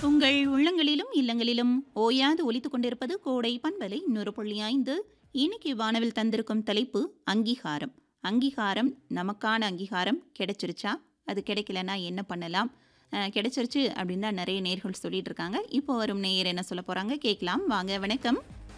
உங்கள் உள்ளங்களிலும் இல்லங்களிலும் ஓயாது ஒலித்துக் கொண்டிருப்பது கோடை பண்பலை இன்னொரு புள்ளி ஐந்து இன்னைக்கு வானவில் தந்திருக்கும் தலைப்பு அங்கீகாரம் அங்கீகாரம் நமக்கான அங்கீகாரம் கிடைச்சிருச்சா அது கிடைக்கலனா என்ன பண்ணலாம் அஹ், கிடைச்சிருச்சு அப்படின்னு தான் நிறைய நேர்கள் சொல்லிட்டு இருக்காங்க இப்போ வரும் நேயர் என்ன சொல்ல போறாங்க கேட்கலாம் வாங்க வணக்கம்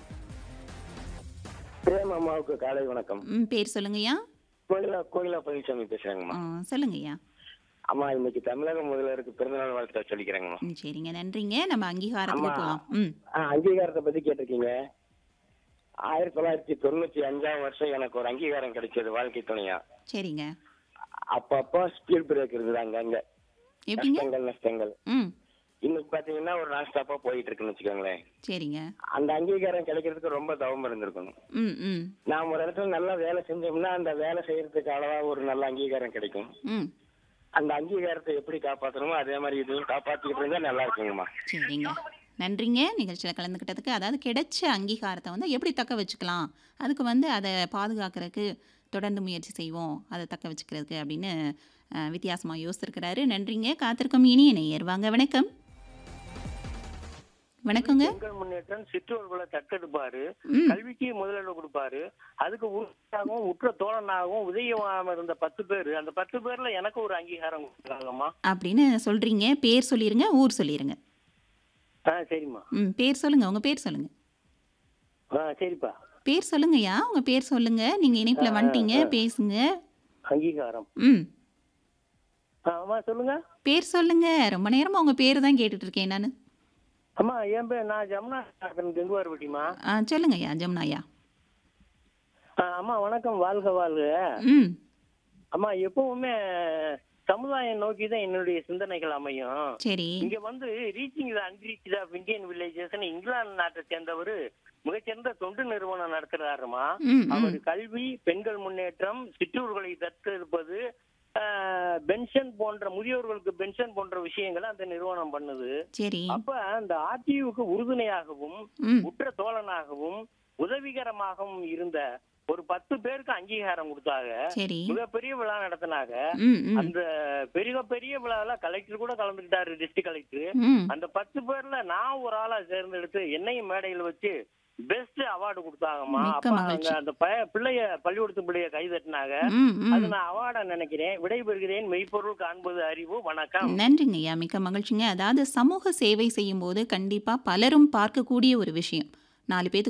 பிரேம் அம்மாவுக்கு காலை வணக்கம் ம், பேர் சொல்லுங்கய்யா கோயிலா கோயிலா பழனிசாமி பேசுறாங்கம்மா ஆ, சொல்லுங்கய்யா அம்மா இன்னைக்கு தமிழக முதல்வருக்கு பிறந்தநாள் வாழ்த்து சொல்லிக்கிறேங்கம்மா ம், சரிங்க நன்றிங்க நம்ம அங்கீகாரத்துக்கு ஆமா. போகலாம் ம் ஆ, அங்கீகாரத்தை பத்தி கேட்டிருக்கீங்க ஆயிரத்தி தொள்ளாயிரத்தி தொண்ணூத்தி அஞ்சாம் வருஷம் எனக்கு ஒரு அங்கீகாரம் கிடைச்சது வாழ்க்கை துணையா சரிங்க அப்பப்போ ஸ்பீட் பிரேக் இருக்குது அங்கங்க எப்படிங்க நஷ்டங்கள் நஷ்டங்கள் ம் இன்னைக்கு பாத்தீங்கன்னா ஒரு நான் ஸ்டாப்பா போயிட்டு இருக்குன்னு வச்சுக்கோங்களேன் சரிங்க அந்த அங்கீகாரம் கிடைக்கிறதுக்கு ரொம்ப தவம் இருந்திருக்கணும் ம் ம் நாம் ஒரு இடத்துல நல்லா வேலை செஞ்சோம்னா அந்த வேலை செய்யறதுக்கு அளவா ஒரு நல்ல அங்கீகாரம் கிடைக்கும் ம் அந்த அங்கீகாரத்தை எப்படி காப்பாத்தணுமோ அதே மாதிரி இதையும் காப்பாத்திக்கிட்டு இருந்தா நல்லா இருக்குங்கம்மா சரிங்க நன்றிங்க நிகழ்ச்சியில் கலந்துக்கிட்டதுக்கு அதாவது கிடைச்ச அங்கீகாரத்தை வந்து எப்படி தக்க வச்சுக்கலாம் அதுக்கு வந்து அதை பாதுகாக்கிறதுக்கு தொடர்ந்து முயற்சி செய்வோம் அதை தக்க வச்சுக்கிறதுக்கு அப்படின்னு வித்தியாசமாக யோசிச்சிருக்கிறாரு நன்றிங்க காத்திருக்கும் இனிய நேயர் வாங்க வணக்கம் வணக்கங்க பெண்கள் முன்னேற்றம் சிற்றோர்களை தத்தெடுப்பாரு ம் கல்விக்கு முதலிடம் கொடுப்பாரு அதுக்கு உறுப்பினராகவும் உற்ற தோழனாகவும் உதயமாம இருந்த பத்து பேர் அந்த பத்து பேர்ல எனக்கு ஒரு அங்கீகாரம் கொடுத்தாங்கம்மா அப்படின்னு சொல்கிறீங்க பேர் சொல்லிடுங்க ஊர் சொல்லிடுங்க ஆ சரிம்மா ம் பேர் சொல்லுங்கள் உங்கள் பேர் சொல்லுங்கள் ஆ சரிப்பா பேர் சொல்லுங்கய்யா உங்கள் பேர் சொல்லுங்கள் நீங்கள் இணைப்பில் வந்துட்டீங்க பேசுங்க அங்கீகாரம் ம் ஆ, அம்மா சொல்லுங்க பேர் சொல்லுங்க ரொம்ப நேரமா உங்க பேர் தான் கேட்டுட்டு இருக்கேன் நான் அம்மா என் பேர் நான் ஜமுனா கெங்குவார்பட்டிமா சொல்லுங்க ஐயா ஜமுனாயா அம்மா வணக்கம் வாழ்க வாழ்க ம் அம்மா எப்பவுமே சமுதாயம் நோக்கி தான் என்னுடைய சிந்தனைகள் அமையும் சரி இங்க வந்து reaching the unreach of Indian villages England நாட்டை சேர்ந்தவர் மிகச்சிறந்த தொண்டு நிறுவனம் நடத்துறாருமா ம் ம் அவர் கல்வி பெண்கள் முன்னேற்றம் சிற்றூர்களை தத்தெடுப்பது ஆஹ், பென்ஷன் போன்ற முதியோர்களுக்கு பென்ஷன் போன்ற விஷயங்களை அந்த நிறுவனம் பண்ணுது சரி அப்ப அந்த ஆர்டியூக்கு உறுதுணையாகவும் ம் உற்ற தோழனாகவும் உதவிகரமாகவும் இருந்த ஒரு பத்து பேருக்கு அங்கீகாரம் கொடுத்தாங்க சரி மிகப்பெரிய விழா நடத்தினாங்க ம் ம் அந்த பெரிய பெரிய விழால கலெக்டர் கூட கலந்துக்கிட்டாரு டிஸ்ட்ரிக்ட் கலெக்டர் ம் அந்த பத்து பேர்ல நான் ஒரு ஆளா தேர்ந்தெடுத்து என்னையும் மேடையில் வச்சு பெஸ்ட் அவார்டு கொடுத்தாங்கம்மா மிக்க அப்ப மகிழ்ச்சி. அங்க அந்த பய பிள்ளைய பள்ளிக்கூடத்து பிள்ளைய கை தட்டினாங்க ம் அது ம் நான் அவார்டா நினைக்கிறேன் விடைபெறுகிறேன் மெய்ப்பொருள் காண்பது அறிவு வணக்கம் நன்றிங்க ஐயா மிக்க மகிழ்ச்சிங்க அதாவது சமூக சேவை செய்யும் போது கண்டிப்பாக பலரும் பார்க்கக்கூடிய ஒரு விஷயம் நாலு பேத்துக்கு